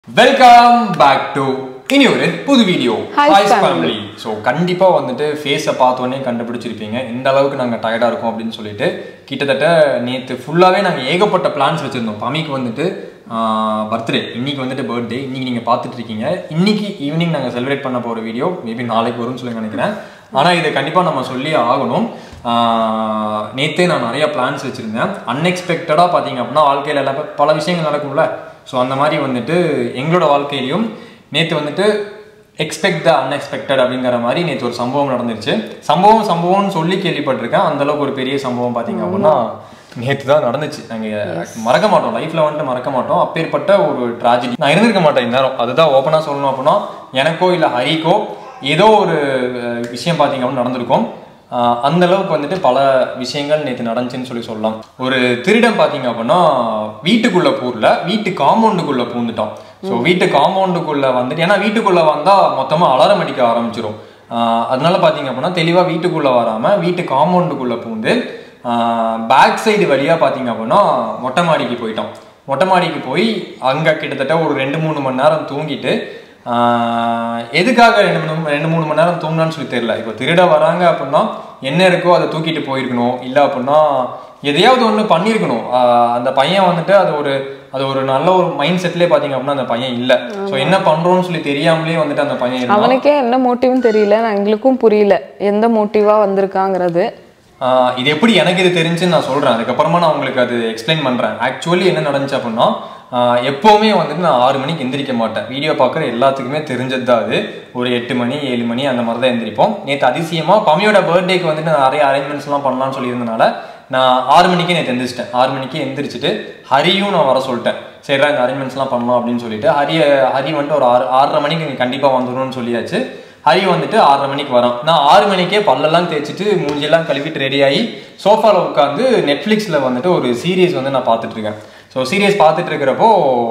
Welcome back to இனி ஒரு புது video Hi, family. Family so கண்டிப்பாக வந்துட்டு ஃபேஸை பார்த்தோன்னே கண்டுபிடிச்சிருப்பீங்க இந்த அளவுக்கு நாங்கள் டயர்டாக இருக்கோம் அப்படின்னு சொல்லிட்டு கிட்டத்தட்ட நேற்று ஃபுல்லாகவே நாங்கள் ஏகப்பட்ட பிளான்ஸ் வச்சுருந்தோம் பமிக்கு வந்துட்டு பர்த்டே இன்னைக்கு வந்துட்டு பர்த்டே இன்னைக்கு நீங்கள் பார்த்துட்டு இருக்கீங்க இன்னைக்கு ஈவினிங் நாங்கள் செலிப்ரேட் பண்ண போகிற வீடியோ மேபி நாளைக்கு வரும்னு சொல்லி நினைக்கிறேன் ஆனால் இதை கண்டிப்பாக நம்ம சொல்லி ஆகணும் நேற்றே நான் நிறைய பிளான்ஸ் வச்சுருந்தேன் அன்எக்ஸ்பெக்டடாக பார்த்தீங்க அப்படின்னா வாழ்க்கையில் எல்லாம் பல விஷயங்கள் நடக்கும்ல ஸோ அந்த மாதிரி வந்துட்டு எங்களோட வாழ்க்கையிலையும் நேற்று வந்துட்டு எக்ஸ்பெக்ட் த அன்எக்ஸ்பெக்டட் அப்படிங்கிற மாதிரி நேற்று ஒரு சம்பவம் நடந்துருச்சு சம்பவம் சம்பவம்னு சொல்லி கேள்விப்பட்டிருக்கேன் அந்த அளவுக்கு ஒரு பெரிய சம்பவம் பார்த்தீங்க அப்படின்னா நேற்று தான் நடந்துச்சு நாங்கள் மறக்க மாட்டோம் லைஃப்பில் வந்துட்டு மறக்க மாட்டோம் அப்பேற்பட்ட ஒரு ட்ராஜடி நான் இருந்திருக்க மாட்டேன் இந்நேரம் அதுதான் ஓப்பனாக சொல்லணும் அப்படின்னா எனக்கோ இல்லை ஹரிக்கோ ஏதோ ஒரு அஹ், விஷயம் பார்த்தீங்க அப்படின்னு நடந்திருக்கும் ஆஹ் அந்த அளவுக்கு வந்துட்டு பல விஷயங்கள் நேற்று நடந்துச்சுன்னு சொல்லி சொல்லலாம் ஒரு திருடன் பார்த்தீங்க அப்படின்னா வீட்டுக்குள்ள பூர்ல வீட்டு காம்பவுண்டுக்குள்ள பூந்துட்டான் ஸோ வீட்டு காம்பவுண்டுக்குள்ள வந்துட்டு ஏன்னா வீட்டுக்குள்ள வந்தா மொத்தமா அலாரம் அடிக்க ஆரம்பிச்சிடும் ஆஹ் அதனால பார்த்தீங்க அப்படின்னா தெளிவாக வீட்டுக்குள்ள வராம வீட்டு காம்பவுண்டுக்குள்ள பூந்து பேக் சைடு வழியா பார்த்தீங்க அப்படின்னா மொட்டை மாடிக்கு போயிட்டான் மொட்டை மாடிக்கு போய் அங்க கிட்டத்தட்ட ஒரு ரெண்டு மூணு மணி நேரம் தூங்கிட்டு ஆஹ் எதுக்காக ரெண்டு மூணு ரெண்டு மூணு மணி நேரம் தூங்கினான்னு சொல்லி தெரியல இப்போ திருட வராங்க அப்படின்னா என்ன இருக்கோ அதை தூக்கிட்டு போயிருக்கணும் இல்லை அப்படின்னா எதையாவது ஒன்று பண்ணியிருக்கணும் ஆஹ் அந்த பையன் வந்துட்டு அது ஒரு அது ஒரு நல்ல ஒரு மைண்ட் செட்லேயே பார்த்தீங்க அப்படின்னா அந்த பையன் இல்லை ஸோ என்ன பண்ணுறோன்னு சொல்லி தெரியாமலே வந்துட்டு அந்த பையன் இருந்தான் அவனுக்கே என்ன மோட்டிவ்னு தெரியல நான் எங்களுக்கும் புரியல எந்த மோட்டிவா வந்திருக்காங்கிறது ஆஹ் இது எப்படி எனக்கு இது தெரிஞ்சுன்னு நான் சொல்கிறேன் அதுக்கப்புறமா நான் உங்களுக்கு அது எக்ஸ்பிளைன் பண்ணுறேன் ஆக்சுவலி என்ன நடந்துச்சு அப்படின்னா ஆஹ் எப்போவுமே வந்துட்டு நான் ஆறு மணிக்கு எந்திரிக்க மாட்டேன் வீடியோ பார்க்குற எல்லாத்துக்குமே தெரிஞ்சது தான் அது ஒரு எட்டு மணி ஏழு மணி அந்த மாதிரி தான் எந்திரிப்போம் நேற்று அதிசயமாக பமியோட பர்த்டேக்கு வந்துட்டு நான் நிறைய அரேஞ்ச்மெண்ட்ஸ்லாம் பண்ணலாம்னு சொல்லியிருந்தனால நான் ஆறு மணிக்கே நேற்று எந்திரிச்சிட்டேன் ஆறு மணிக்கு எந்திரிச்சிட்டு ஹரியும் நான் வர சொல்லிட்டேன் சரிடா இந்த அரேஞ்ச்மெண்ட்ஸ்லாம் பண்ணலாம் அப்படின்னு சொல்லிட்டு ஹரிய ஹரி வந்துட்டு ஒரு ஆறு ஆறரை மணிக்கு நீ கண்டிப்பாக வந்துடணும்னு சொல்லியாச்சு ஹரி வந்துட்டு ஆறரை மணிக்கு வரான் நான் ஆறு மணிக்கே பல்லெல்லாம் தேய்ச்சிட்டு மூஞ்சியெல்லாம் கழுவிட்டு ரெடி ஆகி சோஃபாவில் உட்காந்து நெட்ஃப்ளிக்ஸில் வந்துட்டு ஒரு சீரியஸ் வந்து நான் பார்த்துட்டு இருக்கேன் ஸோ சீரியஸ் பார்த்துட்டு இருக்கிறப்போ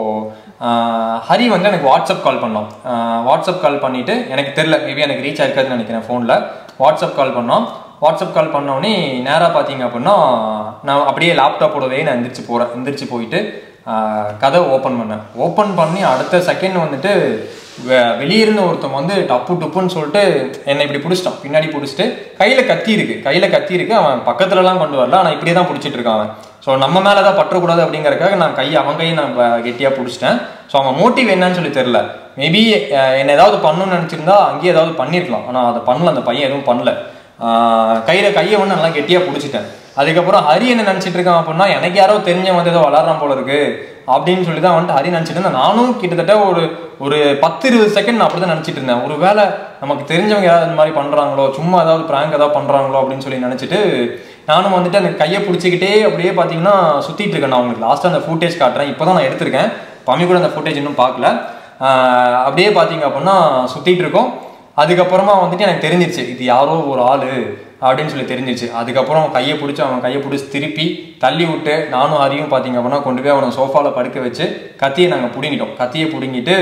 ஆஹ், ஹரி வந்து எனக்கு வாட்ஸ்அப் கால் பண்ணோம் வாட்ஸ்அப் கால் பண்ணிட்டு எனக்கு தெரில மேபி எனக்கு ரீச் ஆயிருக்காதுன்னு நினைக்கிறேன் ஃபோனில் வாட்ஸ்அப் கால் பண்ணோம் வாட்ஸ்அப் கால் பண்ணோடனே நேராக பார்த்தீங்க அப்படின்னா நான் அப்படியே லேப்டாப்போடவே நான் எந்திரிச்சு போகிறேன் எந்திரிச்சு போயிட்டு ஆஹ், கதை ஓப்பன் பண்ணேன் ஓப்பன் பண்ணி அடுத்த செகண்ட் வந்துட்டு வெ- வெளிய இருந்த ஒருத்தன் வந்து டப்பு டுப்புன்னு சொல்லிட்டு என்னை இப்படி பிடிச்சிட்டான் பின்னாடி பிடிச்சிட்டு கையில கத்தி இருக்கு கையில கத்தி இருக்கு அவன் பக்கத்துலலாம் கொண்டு வரல ஆனால் இப்படியே தான் பிடிச்சிட்டு இருக்கான் அவன் ஸோ நம்ம மேலே தான் பற்றக்கூடாது அப்படிங்கறதுக்காக நான் கையை அவன் கையை நான் ப- கெட்டியா பிடிச்சிட்டேன் ஸோ அவன் மோட்டிவ் என்னன்னு சொல்லி தெரில மேபி என்ன ஏதாவது பண்ணணும்னு நினச்சிருந்தா அங்கேயே ஏதாவது பண்ணியிருக்கலாம் ஆனால் அதை பண்ணல அந்த பையன் எதுவும் பண்ணல ஆஹ் கையில கையை வந்து நல்லா கெட்டியா பிடிச்சிட்டேன் அதுக்கப்புறம் ஹரி என்ன நினைச்சிட்டு இருக்கான் அப்படின்னா எனக்கு யாரோ தெரிஞ்ச வந்து ஏதோ வளர்றான் போல இருக்கு அப்படின்னு சொல்லி தான் வந்துட்டு ஹரி நினைச்சிட்டு இருந்தேன் நானும் கிட்டத்தட்ட ஒரு ஒரு பத்து இருபது செகண்ட் நான் அப்படிதான் நினைச்சிட்டு இருந்தேன் ஒருவேளை நமக்கு தெரிஞ்சவங்க ஏதாவது இந்த மாதிரி பண்றாங்களோ சும்மா ஏதாவது பிராங்க் ஏதாவது பண்றாங்களோ அப்படின்னு சொல்லி நினைச்சிட்டு நானும் வந்துட்டு அந்த கையை பிடிச்சிக்கிட்டே அப்படியே பார்த்தீங்கன்னா சுத்திட்டு இருக்கேன் நான் உங்களுக்கு லாஸ்ட்டாக அந்த ஃபுட்டேஜ் காட்டுறேன் இப்போதான் நான் எடுத்திருக்கேன் பம்மி கூட அந்த ஃபுட்டேஜ் இன்னும் பார்க்கல ஆஹ் அப்படியே பார்த்தீங்க அப்படின்னா சுத்திட்டு இருக்கோம் அதுக்கப்புறமா வந்துட்டு எனக்கு தெரிஞ்சிருச்சு இது யாரோ ஒரு ஆளு அப்படின்னு சொல்லி தெரிஞ்சிருச்சு அதுக்கப்புறம் அவன் கையை பிடிச்சி அவன் கையை பிடிச்சி திருப்பி தள்ளி விட்டு நானும் ஹரியும் பார்த்தீங்க அப்படின்னா கொண்டு போய் அவனை சோஃபாவில் படுக்க வச்சு கத்தியை நாங்கள் பிடுங்கிட்டோம் கத்தியை பிடுங்கிட்டு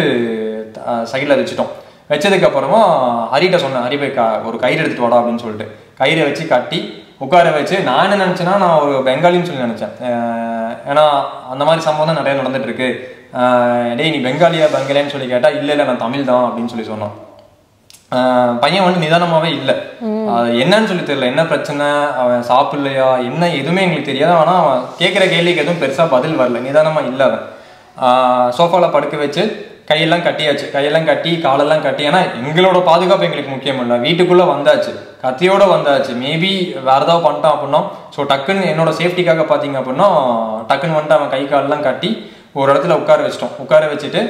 சைடில் வச்சுட்டோம் வச்சதுக்கு அப்புறமா ஹரிட்ட சொன்னேன் ஹரி போய் க- ஒரு கயிறு எடுத்துட்டு வாடா அப்படின்னு சொல்லிட்டு கயிறை வச்சு கட்டி உட்கார வச்சு நான் என்ன நினச்சேன்னா நான் ஒரு பெங்காலின்னு சொல்லி நினச்சேன் ஏன்னா அந்த மாதிரி சம்பவம் தான் நிறைய நடந்துட்டு இருக்கு அஹ் டேய் நீ பெங்காலியா பெங்காலியான்னு சொல்லி கேட்டா இல்லை இல்லை நான் தமிழ் தான் அப்படின்னு சொல்லி சொன்னான் ஆஹ் பையன் வந்து நிதானமாவே இல்லை என்னன்னு சொல்லி தெரியல என்ன பிரச்சனை அவன் சாப்பிடலையா என்ன எதுவுமே எங்களுக்கு தெரியாது ஆனா அவன் கேட்குற கேள்விக்கு எதுவும் பெருசா பதில் வரல நிதானமா இல்லை அவன் சோஃபால படுக்க வச்சு கையெல்லாம் கட்டியாச்சு கையெல்லாம் கட்டி காலெல்லாம் கட்டி ஏன்னா எங்களோட பாதுகாப்பு எங்களுக்கு முக்கியம் இல்லை வீட்டுக்குள்ள வந்தாச்சு கத்தியோட வந்தாச்சு மேபி வேற ஏதாவது பண்ணிட்டான் அப்படின்னா ஸோ டக்குன்னு என்னோட சேஃப்டிக்காக பார்த்தீங்க அப்படின்னா டக்குன்னு வந்துட்டு அவன் கை காலெல்லாம் கட்டி ஒரு இடத்துல உட்கார வச்சிட்டோம் உட்கார வச்சுட்டு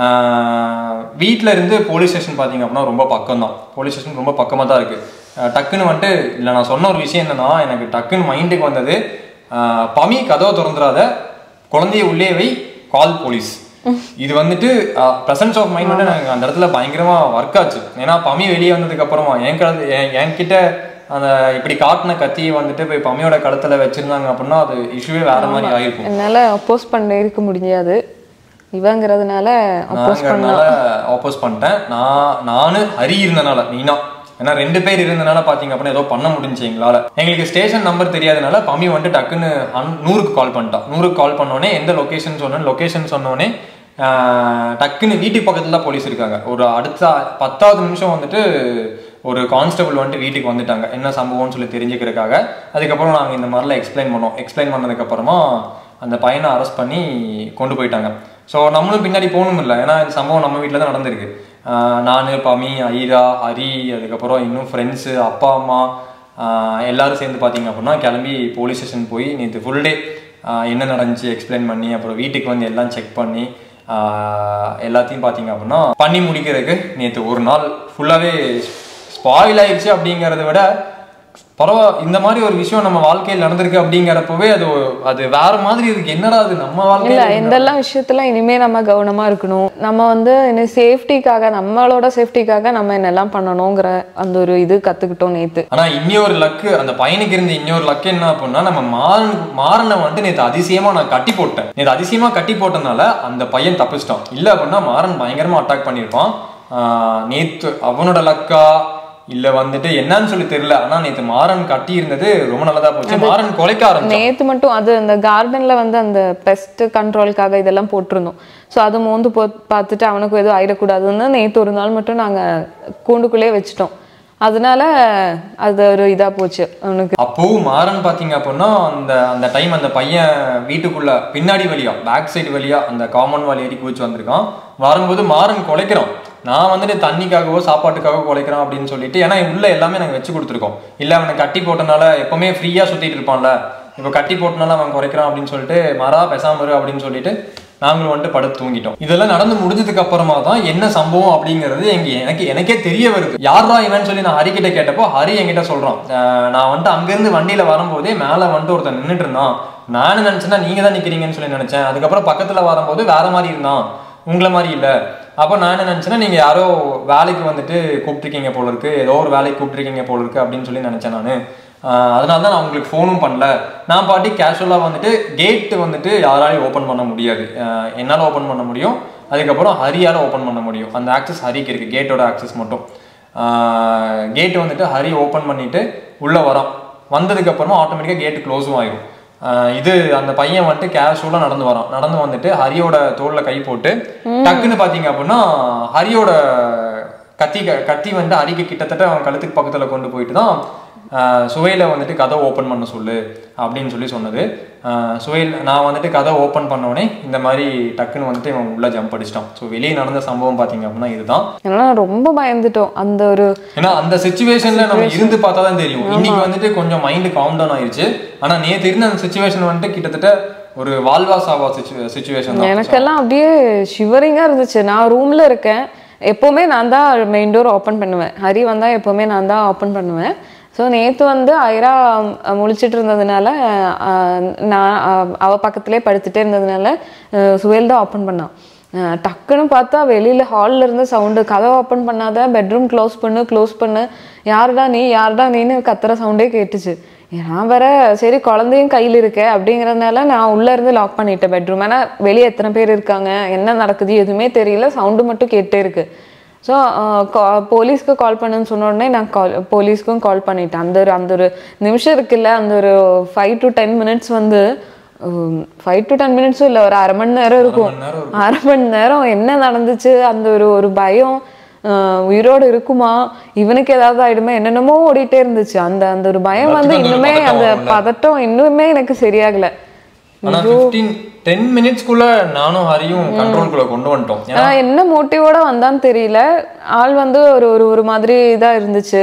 வீட்டில் இருந்து போலீஸ் ஸ்டேஷன் பார்த்தீங்க அப்படின்னா ரொம்ப பக்கம் தான் போலீஸ் ஸ்டேஷன் ரொம்ப பக்கமாக தான் இருக்குது டக்குன்னு வந்துட்டு இல்லை நான் சொன்ன ஒரு விஷயம் என்னன்னா எனக்கு டக்குன்னு மைண்டுக்கு வந்தது ஆஹ் பமி கதவை திறந்துடாத குழந்தைய உள்ளே வை கால் போலீஸ் இது வந்துட்டு ப்ரெசன்ஸ் ஆஃப் மைண்ட் வந்து எனக்கு அந்த இடத்துல பயங்கரமா ஒர்க் ஆச்சு ஏன்னா பமி வெளியே வந்ததுக்கு அப்புறமா என் கழுத்து என்- என்கிட்ட அந்த இப்படி காட்டின கத்தியை வந்துட்டு போய் பமியோட கழுத்துல வச்சிருந்தாங்க அப்படின்னா அது இஷ்யூவே வேற மாதிரி ஆயிருக்கும் என்னால அப்போஸ் பண்ண இருக்க முடியாது இவங்கிறதுனால அப்போஸ் பண்ண நாங்கிறதுனால ஆப்போஸ் பண்ணிட்டேன் நான் நானு ஹரி இருந்தனால நீனா ஏன்னா ரெண்டு பேர் இருந்தனால பாத்தீங்க அப்படின்னா ஏதோ பண்ண முடிஞ்சு எங்களால எங்களுக்கு ஸ்டேஷன் நம்பர் தெரியாதனால பம்மி வந்துட்டு டக்குன்னு ஹன்- நூறுக்கு கால் பண்ணிட்டான் நூறுக்கு கால் பண்ணோடனே எந்த லொகேஷன் சொன்னேன் லொகேஷன் சொன்னோடனே ஆஹ் டக்குன்னு வீட்டுக்கு பக்கத்துல தான் போலீஸ் இருக்காங்க ஒரு அடுத்த பத்தாவது நிமிஷம் வந்துட்டு ஒரு கான்ஸ்டபிள் வந்துட்டு வீட்டுக்கு வந்துட்டாங்க என்ன சம்பவம்னு சொல்லி தெரிஞ்சுக்கிறதுக்காக அதுக்கப்புறம் நாங்கள் இந்த மாதிரிலாம் எக்ஸ்பிளைன் பண்ணோம் எக்ஸ்பிளைன் பண்ணதுக்கப்புறமா அந்த பையனை அரெஸ்ட் பண்ணி கொண்டு போயிட்டாங்க ஸோ நம்மளும் பின்னாடி போகணும் இல்லை ஏன்னா இந்த சம்பவம் நம்ம வீட்டில் தான் நடந்திருக்கு நான் பமி ஐரா ஹரி அதுக்கப்புறம் இன்னும் ஃப்ரெண்ட்ஸு அப்பா அம்மா ஆஹ் எல்லாரும் சேர்ந்து பார்த்தீங்க அப்படின்னா கிளம்பி போலீஸ் ஸ்டேஷன் போய் நேற்று ஃபுல் டே என்ன நடந்துச்சு எக்ஸ்பிளைன் பண்ணி அப்புறம் வீட்டுக்கு வந்து எல்லாம் செக் பண்ணி ஆஹ் எல்லாத்தையும் பார்த்தீங்க அப்படின்னா பண்ணி முடிக்கிறதுக்கு நேற்று ஒரு நாள் ஃபுல்லாகவே ஸ்பாயில் ஆயிடுச்சு அப்படிங்கிறத விட பரவா இந்த மாதிரி ஒரு விஷயம் நம்ம வாழ்க்கையில் நடந்திருக்கு அப்படிங்கிறப்பவே அது ஒரு- அது வேற மாதிரி இருக்கு என்னடா அது நம்ம இல்ல வாழ்க்கையில எந்தெல்லாம் விஷயத்துல இனிமே நம்ம கவனமா இருக்கணும் நம்ம வந்து என்ன சேஃப்டிக்காக நம்மளோட சேஃப்டிக்காக நம்ம என்னெல்லாம் பண்ணணுங்கிற அந்த ஒரு இது கத்துக்கிட்டோம் நேத்து ஆனா இன்னொரு லக்கு அந்த பையனுக்கு இருந்த இன்னொரு லக்கு என்ன அப்படின்னா நம்ம மாறன் மாறனை வந்துட்டு நேற்று அதிசயமா நான் கட்டி போட்டேன் நேற்று அதிசயமா கட்டி போட்டனால அந்த பையன் தப்பிச்சிட்டான் இல்ல அப்படின்னா மாறன் பயங்கரமா அட்டாக் பண்ணியிருப்பான் ஆஹ் நேத்து அவனோட லக்கா இல்ல வந்துட்டு என்னன்னு சொல்லி தெரியல ஆனா நேத்து மாறன் கட்டி இருந்தது ரொம்ப நல்லதா போச்சு மாறன் கொலைக்க ஆரம்பிச்சான் நேத்து மட்டும் அது அந்த கார்டன்ல வந்து அந்த பெஸ்ட் கண்ட்ரோலுக்காக இதெல்லாம் போட்டிருந்தோம் ஸோ அதை மோந்து போ பார்த்துட்டு அவனுக்கு எதுவும் ஆயிடக்கூடாதுன்னு நேத்து ஒரு நாள் மட்டும் நாங்க கூண்டுக்குள்ளே வச்சுட்டோம் அதனால அது ஒரு இதா போச்சு அவனுக்கு அப்போவும் மாறன் பாத்தீங்க அப்படின்னா அந்த அந்த டைம் அந்த பையன் வீட்டுக்குள்ள பின்னாடி வழியா பேக் சைடு வழியா அந்த காமன் வால் ஏறி குதிச்சு வந்திருக்கான் வரும்போது மாறன் குலைக்கிறான் நான் வந்துட்டு தண்ணிக்காகவோ சாப்பாட்டுக்காகவோ குலைக்கிறான் அப்படின்னு சொல்லிட்டு ஏன்னா உள்ள எல்லாமே நாங்கள் வச்சு கொடுத்துருக்கோம் இல்லை அவனை கட்டி போட்டனால எப்பவுமே ஃப்ரீயா சுத்திட்டு இருப்பான்ல இப்போ கட்டி போட்டனால அவன் குறைக்கிறான் அப்படின்னு சொல்லிட்டு மரா பெசாம இரு அப்படின்னு சொல்லிட்டு நாங்களும் வந்துட்டு படுத்து தூங்கிட்டோம் இதெல்லாம் நடந்து முடிஞ்சதுக்கு அப்புறமா தான் என்ன சம்பவம் அப்படிங்கிறது எங்க எனக்கு எனக்கே தெரிய வருது யாரா இவன் சொல்லி நான் ஹரி கிட்ட கேட்டப்போ ஹரி என்கிட்ட சொல்றான் அஹ் நான் வந்துட்டு அங்கிருந்து வண்டியில வரும்போதே மேல வந்துட்டு ஒருத்தன் நின்றுட்டு இருந்தான் நானும் நினைச்சேன்னா நீங்க தான் நிக்கிறீங்கன்னு சொல்லி நினைச்சேன் அதுக்கப்புறம் பக்கத்துல வரும்போது வேற மாதிரி இருந்தான் உங்களை மாதிரி இல்ல அப்போ நான் என்ன நினைச்சேன்னா நீங்க யாரோ வேலைக்கு வந்துட்டு கூப்பிட்டுருக்கீங்க போல இருக்கு ஏதோ ஒரு வேலைக்கு கூப்பிட்டுருக்கீங்க போல இருக்கு அப்படின்னு சொல்லி நினைச்சேன் நான் அதனால தான் நான் உங்களுக்கு ஃபோனும் பண்ணல நான் பாட்டி கேஷுவலாக வந்துட்டு கேட்டு வந்துட்டு யாராலையும் ஓப்பன் பண்ண முடியாது அஹ் என்னால் ஓப்பன் பண்ண முடியும் அதுக்கப்புறம் ஹரியால் ஓப்பன் பண்ண முடியும் அந்த ஆக்சஸ் ஹரிக்கு இருக்குது கேட்டோட ஆக்சஸ் மட்டும் கேட்டு வந்துட்டு ஹரி ஓப்பன் பண்ணிட்டு உள்ளே வரான் வந்ததுக்கப்புறமா ஆட்டோமேட்டிக்காக கேட்டு க்ளோஸும் ஆயிடும் ஆஹ் இது அந்த பையன் வந்துட்டு கேஷுவலாக நடந்து வரான் நடந்து வந்துட்டு ஹரியோட தோல்ல கை போட்டு டக்குன்னு பார்த்தீங்க அப்படின்னா ஹரியோட கத்தி க- கத்தி வந்து ஹரிக்கு கிட்டத்தட்ட அவன் கழுத்துக்கு பக்கத்தில் கொண்டு போயிட்டு தான் ஆஹ் சுவையில வந்துட்டு கதை ஓப்பன் பண்ண சொல்லு அப்படின்னு சொல்லி சொன்னது ஆஹ் சுவைல் நான் வந்துட்டு கதை ஓப்பன் உடனே இந்த மாதிரி டக்குன்னு வந்துட்டு இவன் உள்ள ஜம்ப் அடிச்சிட்டான் ஸோ வெளியே நடந்த சம்பவம் பார்த்தீங்க அப்படின்னா இதுதான் ஏன்னா ரொம்ப பயந்துட்டோம் அந்த ஒரு ஏன்னா அந்த சுச்சுவேஷன்ல நம்ம இருந்து பார்த்தா தான் தெரியும் இன்னைக்கு வந்துட்டு கொஞ்சம் மைண்ட் காம் டவுன் ஆயிருச்சு ஆனா நேத்து இருந்த அந்த சுச்சுவேஷன் வந்துட்டு கிட்டத்தட்ட ஒரு வாழ்வா சாவா சுச்சுவேஷன் தான் எனக்கெல்லாம் அப்படியே ஷிவரிங்கா இருந்துச்சு நான் ரூம்ல இருக்கேன் எப்போவுமே நான் தான் மெயின் டோர் ஓப்பன் பண்ணுவேன் ஹரி வந்தா எப்போவுமே நான் தான் ஓப்பன் பண்ணுவேன் ஸோ நேற்று வந்து ஐரா அஹ், முழிச்சிட்டு இருந்ததுனால அஹ், நான் அஹ், அவ பக்கத்துலேயே படுத்துட்டே இருந்ததுனால அஹ், சுவேல் தான் ஓப்பன் பண்ணான் அஹ், டக்குன்னு பார்த்தா வெளியில ஹால்ல இருந்து சவுண்டு கதவை ஓப்பன் பண்ணாத பெட்ரூம் க்ளோஸ் பண்ணு க்ளோஸ் பண்ணு யாருடா நீ யாருடா நீன்னு கத்துற சவுண்டே கேட்டுச்சு நான் வேற சரி குழந்தையும் கையில் இருக்கே அப்படிங்கறதுனால நான் உள்ள இருந்து லாக் பண்ணிட்டேன் பெட்ரூம் ஏன்னா வெளியே எத்தனை பேர் இருக்காங்க என்ன நடக்குது எதுவுமே தெரியல சவுண்டு மட்டும் கேட்டே இருக்கு ஸோ போலீஸ்க்கு கால் பண்ணுன்னு சொன்ன உடனே நான் கால் போலீஸ்க்கும் கால் பண்ணிட்டேன் அந்த ஒரு அந்த ஒரு நிமிஷம் இருக்குல்ல அந்த ஒரு ஃபைவ் டு டென் மினிட்ஸ் வந்து ஃபைவ் டு டென் மினிட்ஸும் இல்லை ஒரு அரை மணி நேரம் இருக்கும் மணி நேரம் அரை மணி நேரம் என்ன நடந்துச்சு அந்த ஒரு ஒரு பயம் ஆஹ் உயிரோடு இருக்குமா இவனுக்கு ஏதாவது ஆயிடுமா என்னென்னமோ ஓடிட்டே இருந்துச்சு அந்த அந்த ஒரு பயம் வந்து எல்லாத்துக்கும் அந்த ஒரு இன்னுமே பதட்டம் அந்த வரும்ல. பதட்டம் இன்னுமே எனக்கு சரியாகல ஆனா ஃபிஃப்டீன் டென் மினிட்ஸ்க்குள்ள நானும் ஹரியும் கண்ட்ரோல்குள்ள கொண்டு வந்துட்டோம் ஏன்னா ஆனா என்ன மோட்டிவோட வந்தான்னு தெரியல ஆள் வந்து ஒரு ஒரு ஒரு மாதிரி இதா இருந்துச்சு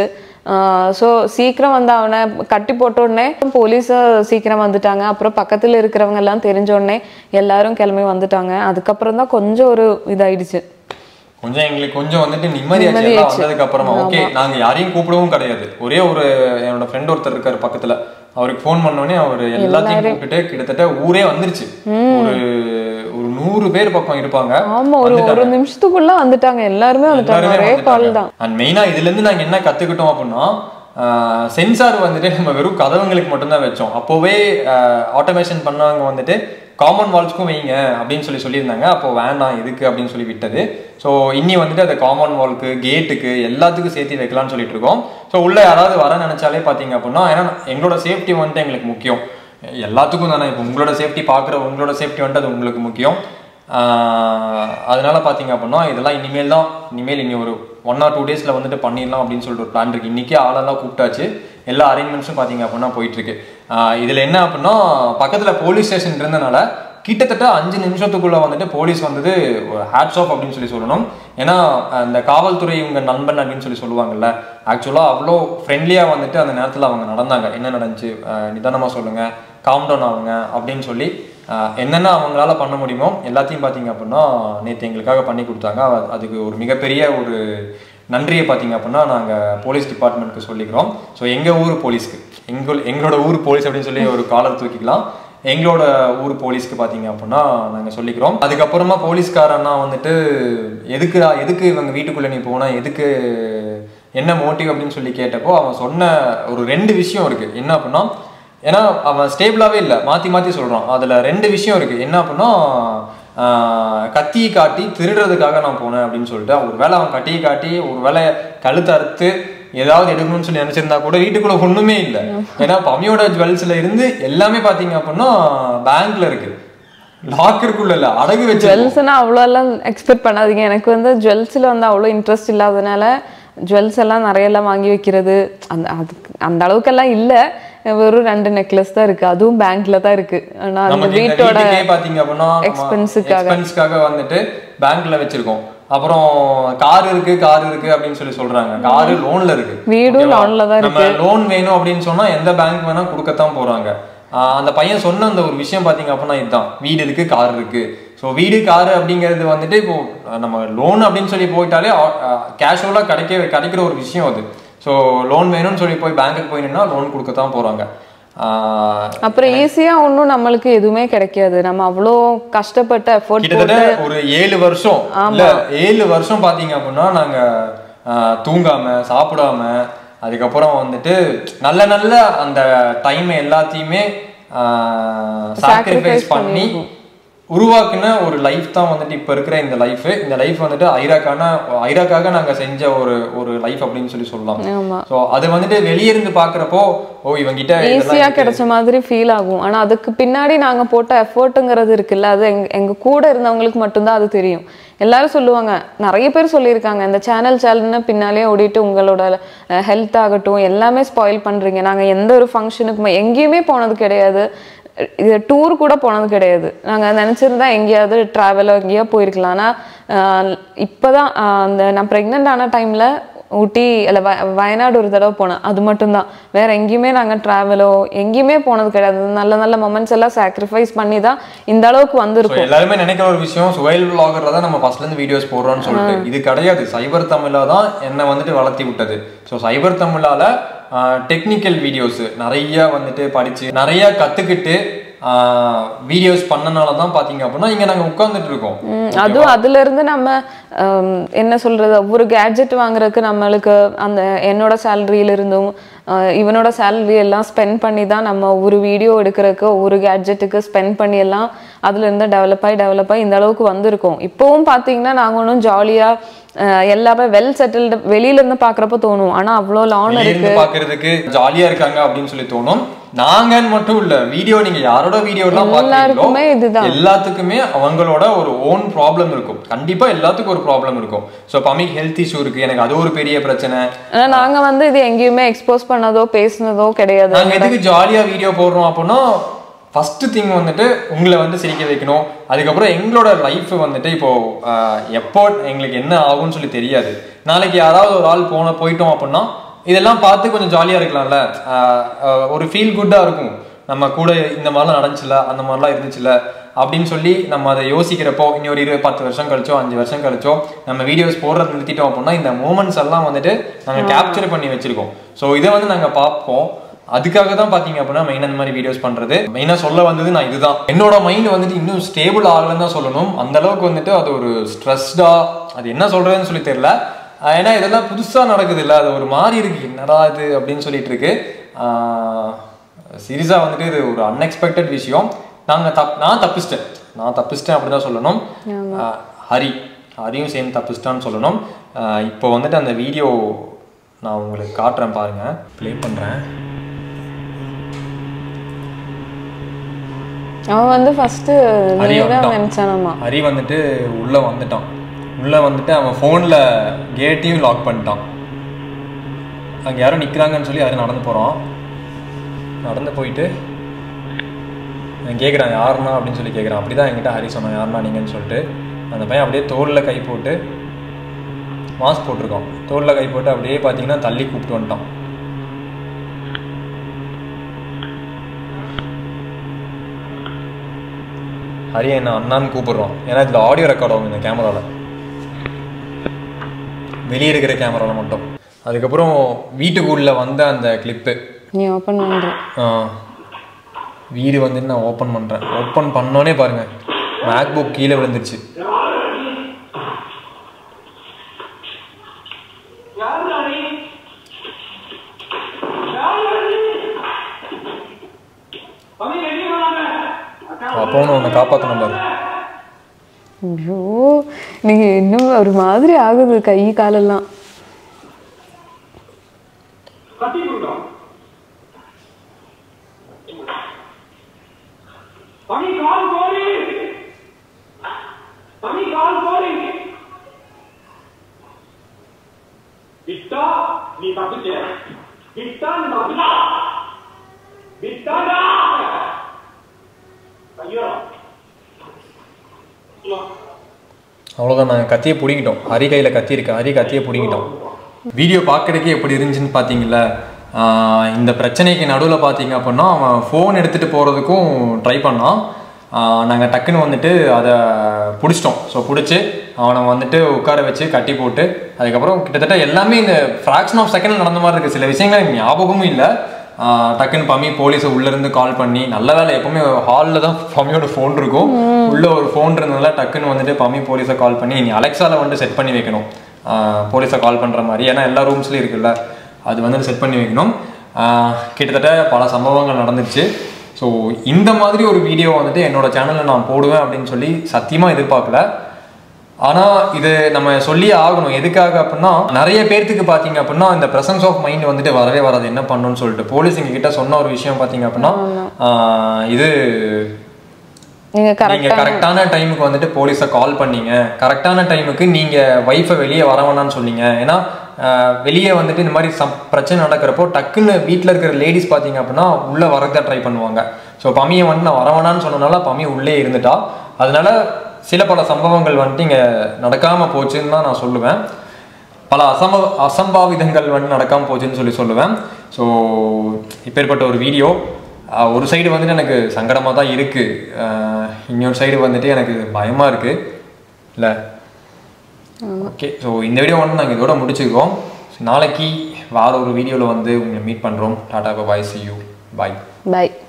ஸோ சீக்கிரம் வந்து அவனை கட்டி போட்ட உடனே போலீஸ் சீக்கிரம் வந்துட்டாங்க அப்புறம் பக்கத்துல இருக்கிறவங்க எல்லாம் தெரிஞ்ச உடனே எல்லாரும் கிளம்பி வந்துட்டாங்க அதுக்கப்புறம் தான் கொஞ்சம் ஒரு இதாயிடுச்சு கொஞ்சம் எங்களுக்கு கொஞ்சம் வந்துட்டு நிம்மதியாச்சு எல்லாம் வந்ததுக்கு அப்புறமா ஓகே நாங்க யாரையும் கூப்பிடவும் கிடையாது ஒரே ஒரு என்னோட ஃப்ரெண்ட் ஒருத்தர் இருக்காரு பக்கத்துல அவருக்கு ஃபோன் பண்ணோடனே அவர் எல்லாத்தையும் கூப்பிட்டுட்டு கிட்டத்தட்ட ஊரே வந்துருச்சு ஒரு ஒரு நூறு பேர் பக்கம் இருப்பாங்க ஆமா ஒரு ஒரு நிமிஷத்துக்குள்ள வந்துட்டாங்க எல்லாருமே வந்துட்டாங்க ஒரே கால் தான் அண்ட் மெயினா இதுல இருந்து நாங்க என்ன கத்துக்கிட்டோம் அப்படின்னா சென்சார் வந்துட்டு நம்ம வெறும் கதவுங்களுக்கு மட்டும்தான் வச்சோம் அப்போவே ஆட்டோமேஷன் பண்ணவங்க வந்துட்டு காமன் வால்ஸ்க்கும் வைங்க அப்படின்னு சொல்லி சொல்லியிருந்தாங்க அப்போ வேண்டாம் எதுக்கு அப்படின்னு சொல்லி விட்டது ஸோ இன்னி வந்துட்டு அந்த காமன் வால்க்கு கேட்டுக்கு எல்லாத்துக்கும் சேர்த்து வைக்கலாம்னு சொல்லிட்டு இருக்கோம் ஸோ உள்ள யாராவது வர நினைச்சாலே பார்த்தீங்க அப்படின்னா ஏன்னா எங்களோட சேஃப்டி வந்துட்டு எங்களுக்கு முக்கியம் எல்லாத்துக்கும் தானே இப்போ உங்களோட சேஃப்டி பார்க்குற உங்களோட சேஃப்டி வந்துட்டு அது உங்களுக்கு முக்கியம் ஆஹ் அதனால பார்த்தீங்க அப்படின்னா இதெல்லாம் இனிமேல் தான் இனிமேல் இனி ஒரு ஒன் ஆர் டூ டேஸில் வந்துட்டு பண்ணிடலாம் அப்படின்னு சொல்லிட்டு ஒரு பிளான் இருக்கு இன்னைக்கே ஆளெல்லாம் கூப்பிட்டாச்சு எல்லா அரேஞ்ச்மெண்ட்ஸும் பார்த்தீங்க அப்படின்னா போயிட்டு இருக்கு ஆஹ் இதுல என்ன அப்படின்னா பக்கத்துல போலீஸ் ஸ்டேஷன் இருந்தனால கிட்டத்தட்ட அஞ்சு நிமிஷத்துக்குள்ள வந்துட்டு போலீஸ் வந்தது ஒரு ஹேட்ஸ் ஆஃப் அப்படின்னு சொல்லி சொல்லணும் ஏன்னா அந்த காவல்துறை உங்க நண்பன் அப்படின்னு சொல்லி சொல்லுவாங்கல்ல ஆக்சுவலாக அவ்வளோ ஃப்ரெண்ட்லியாக வந்துட்டு அந்த நேரத்தில் அவங்க நடந்தாங்க என்ன நடந்துச்சு அஹ் நிதானமா சொல்லுங்க காம் டவுன் ஆகுங்க அப்படின்னு சொல்லி அஹ் என்னென்ன அவங்களால பண்ண முடியுமோ எல்லாத்தையும் பார்த்தீங்க அப்படின்னா நேற்று எங்களுக்காக பண்ணி கொடுத்தாங்க அ- அதுக்கு ஒரு மிகப்பெரிய ஒரு நன்றியை பார்த்தீங்க அப்படின்னா நாங்கள் போலீஸ் டிபார்ட்மெண்ட்க்கு சொல்லிக்கிறோம் ஸோ எங்கள் ஊர் போலீஸ்க்கு எங்கள் எங்களோட ஊர் போலீஸ் அப்படின்னு சொல்லி ஒரு காலர் தூக்கிக்கலாம் எங்களோட ஊர் போலீஸ்க்கு பார்த்தீங்க அப்படின்னா நாங்கள் சொல்லிக்கிறோம் அதுக்கப்புறமா போலீஸ்காரன்னா வந்துட்டு எதுக்குடா எதுக்கு இவங்க வீட்டுக்குள்ளே நீ போனா எதுக்கு என்ன மோட்டிவ் அப்படின்னு சொல்லி கேட்டப்போ அவன் சொன்ன ஒரு ரெண்டு விஷயம் இருக்கு என்ன அப்படின்னா ஏன்னா அவன் ஸ்டேபிளாகவே இல்லை மாற்றி மாற்றி சொல்கிறான் அதில் ரெண்டு விஷயம் இருக்குது என்ன அப்படின்னா ஆஹ், கத்தியை காட்டி திருடுறதுக்காக நான் போனேன் அப்படின்னு சொல்லிட்டு ஒரு வேளை அவன் கட்டியை காட்டி ஒரு வேளை கழுத்து அறுத்து ஏதாவது எடுக்கணும்னு சொல்லி நினைச்சிருந்தா கூட வீட்டுக்குள்ள ஒண்ணுமே இல்லை ஏன்னா பமியோட ஜுவல்ஸ்ல இருந்து எல்லாமே பாத்தீங்க அப்படின்னா பேங்க்ல இருக்கு லாக்கருக்குள்ள இல்ல அடகு வச்சு ஜுவல்ஸ்னா அவ்வளோ எல்லாம் எக்ஸ்பெக்ட் பண்ணாதீங்க எனக்கு வந்து ஜுவல்ஸில் வந்து அவ்வளோ இன்ட்ரெஸ்ட் இல்லாதனால ஜுவல்ஸ் எல்லாம் நிறைய எல்லாம் வாங்கி வைக்கிறது அந்த அதுக்கு அந்த அளவுக்கெல்லாம் இல்லை வெறும் ரெண்டு நெக்லஸ் தான் இருக்கு அதுவும் பேங்க்ல தான் இருக்கு ஆனா அந்த நமக்கு இந்த வீட்டோட வீட்டுக்கே பாத்தீங்க அப்படின்னா expense-க்காக. எக்ஸ்பென்ஸ்க்காக வந்துட்டு பேங்க்ல வச்சிருக்கோம் அப்புறம் கார் இருக்கு கார் இருக்கு அப்படின்னு சொல்லி சொல்றாங்க காரு லோன்ல இருக்கு வீடும் ஓகேவா? loan-ல தான் நம்ம லோன் வேணும் அப்படின்னு சொன்னா எந்த பேங்க் வேணா கொடுக்கத்தான் போறாங்க ஆஹ் அந்த பையன் சொன்ன அந்த ஒரு விஷயம் பாத்தீங்க அப்படின்னா இதுதான் வீடு இருக்கு கார் இருக்கு ஸோ வீடு காரு அப்படிங்கிறது வந்துட்டு இப்போ அஹ் நம்ம லோன் அப்படின்னு சொல்லி போயிட்டாலே கேஷுவலாக கிடைக்க கிடைக்கிற ஒரு விஷயம் அது ஸோ லோன் வேணும்னு சொல்லி போய் பேங்க்குக்கு போய் நின்னா லோன் கொடுக்கத்தான் போறாங்க ஆஹ் அப்புறம் ஈஸியா ஒன்றும் நம்மளுக்கு எதுவுமே கிடைக்காது நம்ம அவ்வளோ கஷ்டப்பட்டு எஃபோர்ட் கிட்டத்தட்ட ஒரு ஏழு வருஷம் இல்ல ஏழு வருஷம் பாத்தீங்க அப்படின்னா நாங்க ஆஹ், தூங்காம சாப்பிடாம அதுக்கப்புறம் வந்துட்டு நல்ல நல்ல அந்த டைம் எல்லாத்தையுமே சாக்ரிஃபைஸ் பண்ணி உருவாக்குன ஒரு லைஃப் தான் வந்துட்டு இப்ப இருக்கிற இந்த லைஃப் இந்த லைஃப் வந்துட்டு ஐராக்கான ஐராக்காக நாங்க செஞ்ச ஒரு ஒரு லைஃப் அப்படின்னு சொல்லி சொல்லலாம் ஆமா சோ அது வந்துட்டு வெளிய இருந்து பாக்குறப்போ ஓ இவங்கிட்ட இதெல்லாம் ஈஸியா கிடைச்ச மாதிரி ஃபீல் ஆகும் ஆனா அதுக்கு பின்னாடி நாங்க போட்ட எஃபோர்ட்டுங்கிறது இருக்குல்ல அது எங்க எங்க கூட இருந்தவங்களுக்கு மட்டும்தான் அது தெரியும் எல்லாரும் சொல்லுவாங்க நிறைய பேர் சொல்லியிருக்காங்க இந்த சேனல் சேனல்னு பின்னாலே ஓடிட்டு உங்களோட ஹெல்த் ஆகட்டும் எல்லாமே ஸ்பாயில் பண்றீங்க நாங்க எந்த ஒரு ஃபங்க்ஷனுக்குமே எங்கேயுமே போனது கிடையாது இது டூர் கூட போனது கிடையாது நாங்க நினைச்சிருந்தா எங்கேயாவது டிராவலோ எங்கேயோ போயிருக்கலாம் ஆனா ஆஹ் இப்பதான் ஆஹ் அந்த நான் ப்ரெக்னென்ட் ஆன டைம்ல ஊட்டி இல்லை வ வயநாடு ஒரு தடவை போனேன் அது மட்டும்தான் வேற எங்கேயுமே நாங்கள் ட்ராவலோ எங்கேயுமே போனது கிடையாது நல்ல நல்ல மொமெண்ட்ஸ் எல்லாம் சாக்ரிஃபைஸ் பண்ணி தான் இந்த அளவுக்கு So, வந்திருக்கும் எல்லாருமே நினைக்கிற ஒரு விஷயம் சுவைல் vloggerல தான் நம்ம ஃபர்ஸ்ட்ல இருந்து வீடியோஸ் போடுறோம்னு சொல்லிட்டு இது கிடையாது சைபர் தமிழா தான் என்னை வந்துட்டு வளர்த்தி விட்டது ஸோ சைபர் தமிழால டெக்னிக்கல் வீடியோஸ் நிறைய வந்துட்டு படிச்சு நிறைய கத்துக்கிட்டு வீடியோஸ் பண்ணனால தான் பாத்தீங்க அப்படின்னா இங்க நாங்க உட்கார்ந்துட்டு இருக்கோம் ம், அதுவும் அதுல இருந்து நம்ம ஹம், என்ன சொல்றது ஒவ்வொரு கேட்ஜெட் வாங்குறதுக்கு நம்மளுக்கு அந்த என்னோட சேலரியில இருந்தும் அஹ், இவனோட சேலரி எல்லாம் ஸ்பெண்ட் பண்ணி தான் நம்ம ஒரு வீடியோ எடுக்கிறதுக்கு ஒவ்வொரு கேட்ஜெட்டுக்கு ஸ்பெண்ட் பண்ணி எல்லாம் அதுல இருந்து டெவலப் ஆகி டெவலப் ஆகி இந்த அளவுக்கு வந்திருக்கோம் இப்போவும் பாத்தீங்கன்னா நாங்க ஒன்றும் ஜாலியா எல்லாமே வெல் செட்டில்டு வெளியில இருந்து பாக்குறப்ப தோணும் ஆனா அவ்வளோ லான் வெளிய இருக்கு இருந்து பாக்குறதுக்கு ஜாலியா இருக்காங்க அப்படின்னு சொல்லி தோணும் நாங்கன்னு மட்டும் இல்ல வீடியோ நீங்க யாரோட வீடியோ எல்லாம் எல்லாருக்குமே இதுதான். பாக்குறீங்களோ எல்லாத்துக்குமே அவங்களோட ஒரு ஓன் ப்ராப்ளம் இருக்கும் கண்டிப்பா எல்லாத்துக்கும் ஒரு ப்ராப்ளம் இருக்கும் சோ பமிக்கு ஹெல்த் இஷ்யூ இருக்கு எனக்கு அது ஒரு பெரிய பிரச்சனை ஆனா நாங்க வந்து இது எங்கேயுமே எக்ஸ்போஸ் பண்ணதோ பேசுனதோ கிடையாது நாங்க எதுக்கு ஜாலியா வீடியோ போடுறோம் அப்படின்னா ஃபர்ஸ்ட் திங் வந்துட்டு உங்களை வந்து சிரிக்க வைக்கணும் அதுக்கப்புறம் எங்களோட லைஃப் வந்துட்டு இப்போ ஆஹ், எப்போ எங்களுக்கு என்ன ஆகும்னு சொல்லி தெரியாது நாளைக்கு யாராவது ஒரு ஆள் போன போயிட்டோம் அப்படின்னா இதெல்லாம் பார்த்து கொஞ்சம் ஜாலியா இருக்கலாம்ல ஆஹ், ஆஹ், ஒரு ஃபீல் குட்டா இருக்கும் நம்ம கூட இந்த மாதிரிலாம் நடந்துச்சுல அந்த மாதிரிலாம் இருந்துச்சுல அப்படின்னு சொல்லி நம்ம அதை யோசிக்கிறப்போ இனி ஒரு இரு பத்து வருஷம் கழிச்சோ அஞ்சு வருஷம் கழிச்சோ நம்ம வீடியோஸ் போடுறது நிறுத்திட்டோம் அப்படின்னா இந்த மூமெண்ட்ஸ் எல்லாம் வந்துட்டு நாங்கள் கேப்சர் பண்ணி வச்சிருக்கோம் ஸோ இதை வந்து நாங்கள் பார்ப்போம் அதுக்காக தான் பாத்தீங்க அப்படின்னா மெயினாக இந்த மாதிரி வீடியோஸ் பண்றது மெயினாக சொல்ல வந்தது நான் இதுதான் என்னோட மைண்ட் வந்துட்டு இன்னும் ஸ்டேபிள் ஆகலன்னு தான் சொல்லணும் அந்த அளவுக்கு வந்துட்டு அது ஒரு ஸ்ட்ரெஸ்டா அது என்ன சொல்றதுன்னு சொல்லி தெரியல ஆஹ் ஏன்னா இதெல்லாம் புதுசா நடக்குது இல்ல அது ஒரு மாதிரி இருக்கு என்னடா இது அப்படின்னு சொல்லிட்டு இருக்கு சீரியஸா வந்துட்டு இது ஒரு அன்எக்ஸ்பெக்டட் விஷயம் நாங்க தப் நான் தப்பிச்சிட்டேன் நான் தப்பிச்சிட்டேன் அப்படிதான் சொல்லணும் ஆஹ் ஹரி ஹரியும் சேம் தப்பிச்சிட்டான்னு சொல்லணும் ஆஹ் இப்போ வந்துட்டு அந்த வீடியோ நான் உங்களுக்கு காட்டுறேன் பாருங்க ப்ளே பண்றேன் அவன் வந்து ஃபர்ஸ்ட் ஹரி நீ தான் வந்துட்டான். நினைச்சானாமா ஹரி வந்துட்டு உள்ளே வந்துட்டான் உள்ளே வந்துட்டு அவன் ஃபோனில் கேட்டையும் லாக் பண்ணிட்டான் அங்கே யாரும் நிற்கிறாங்கன்னு சொல்லி யாரும் நடந்து போகிறான் நடந்து போயிட்டு கேட்குறான் யாருண்ணா அப்படின்னு சொல்லி கேட்குறான் அப்படி தான் என்கிட்ட ஹரி சொன்னான் யாருண்ணா நீங்கன்னு சொல்லிட்டு அந்த பையன் அப்படியே தோளில் கை போட்டு மாஸ்க் போட்டிருக்கான் தோளில் கை போட்டு அப்படியே பார்த்தீங்கன்னா தள்ளி கூப்பிட்டு வந்துட்டான் ஹரி என்ன அண்ணான்னு கூப்பிடுறோம் ஏன்னா இதில் ஆடியோ ரெக்கார்ட் ஆகும் இந்த கேமராவில் வெளியே இருக்கிற கேமராவில் மட்டும் அதுக்கப்புறம் வீட்டுக்குள்ளே வந்த அந்த கிளிப்பு நீ ஓப்பன் பண்ற வீடு வந்துட்டு நான் ஓப்பன் பண்ணுறேன் ஓப்பன் பண்ணோன்னே பாருங்க மேக் புக் கீழே விழுந்துருச்சு அப்போ உன்னை காப்பாற்றணும் பாரு ஐயோ நீங்க இன்னும் ஒரு மாதிரி ஆகுது கை காலெல்லாம் పని కాల్ కోరి పని కాల్ కోరి బిట్టా నీ తప్పు చే బిట్టా నీ తప్పు బిట్టాడా అయ్యో அவ்வளோதான் நாங்கள் கத்தியை பிடிங்கிட்டோம் ஹரி கையில் கத்தி இருக்கு ஹரி கத்தியை பிடிங்கிட்டோம் வீடியோ பார்க்கறதுக்கே எப்படி இருந்துச்சுன்னு பார்த்தீங்களா ஆஹ் இந்த பிரச்சனைக்கு நடுவில் பார்த்தீங்க அப்படின்னா அவன் ஃபோன் எடுத்துகிட்டு போகிறதுக்கும் ட்ரை பண்ணான் நாங்கள் டக்குன்னு வந்துட்டு அதை பிடிச்சிட்டோம் ஸோ பிடிச்சி அவனை வந்துட்டு உட்கார வச்சு கட்டி போட்டு அதுக்கப்புறம் கிட்டத்தட்ட எல்லாமே இந்த ஃப்ராக்ஷன் ஆஃப் செகண்ட் நடந்த மாதிரி இருக்குது சில விஷயங்கள் எனக்கு ஞாபகமும் இல்லை ஆஹ் டக்குன்னு பம்மி போலீஸை உள்ளேருந்து கால் பண்ணி நல்ல வேலை எப்பவுமே ஹாலில் தான் பம்மியோட ஃபோன் இருக்கும் உள்ள ஒரு ஃபோன் இருந்ததுனால டக்குன்னு வந்துட்டு பம்மி போலீஸை கால் பண்ணி நீ அலெக்ஸால வந்து செட் பண்ணி வைக்கணும் போலீஸை கால் பண்ணுற மாதிரி ஏன்னா எல்லா ரூம்ஸ்லையும் இருக்குல்ல அது வந்து செட் பண்ணி வைக்கணும் ஆஹ் கிட்டத்தட்ட பல சம்பவங்கள் நடந்துச்சு ஸோ இந்த மாதிரி ஒரு வீடியோ வந்துட்டு என்னோட சேனலில் நான் போடுவேன் அப்படின்னு சொல்லி சத்தியமாக எதிர்பார்க்கல ஆனால் இது நம்ம சொல்லியே ஆகணும் எதுக்காக அப்படின்னா நிறைய பேர்த்துக்கு பார்த்தீங்க அப்படின்னா இந்த பிரசன்ஸ் ஆஃப் மைண்ட் வந்துட்டு வரவே வராது என்ன பண்ணணும்னு சொல்லிட்டு போலீஸ் எங்ககிட்ட சொன்ன ஒரு விஷயம் பார்த்தீங்க அப்படின்னா ஆஹ் இது நீங்க நீங்க கரெக்டா கரெக்டான டைமுக்கு வந்துட்டு போலீஸை கால் பண்ணீங்க கரெக்டான டைமுக்கு நீங்க ஒய்ஃபை வெளியே வர வேணாம்னு சொன்னீங்க ஏன்னா ஆஹ், வெளியே வந்துட்டு இந்த மாதிரி சம் பிரச்சனை நடக்கிறப்போ டக்குன்னு வீட்டில் இருக்கிற லேடிஸ் பார்த்தீங்க அப்படின்னா உள்ள வரதான் ட்ரை பண்ணுவாங்க ஸோ பமியை வந்து நான் வர வேணாம்னு சொன்னனால பமி உள்ளே இருந்துட்டா அதனால சில பல சம்பவங்கள் வந்துட்டு இங்கே நடக்காம போச்சுன்னு தான் நான் சொல்லுவேன் பல அசம்ப அசம்பாவிதங்கள் வந்து நடக்காம போச்சுன்னு சொல்லி சொல்லுவேன் ஸோ இப்பேற்பட்ட ஒரு வீடியோ ஆஹ் ஒரு சைடு வந்துட்டு எனக்கு சங்கடமாக தான் இருக்குது இன்னொரு சைடு வந்துட்டு எனக்கு பயமாக இருக்குது இல்லை ஓகே ஸோ இந்த வீடியோ வந்து நாங்கள் இதோட முடிச்சுக்கிறோம் நாளைக்கு வேற ஒரு வீடியோவில் வந்து உங்களை மீட் பண்ணுறோம் tata bye see you bye by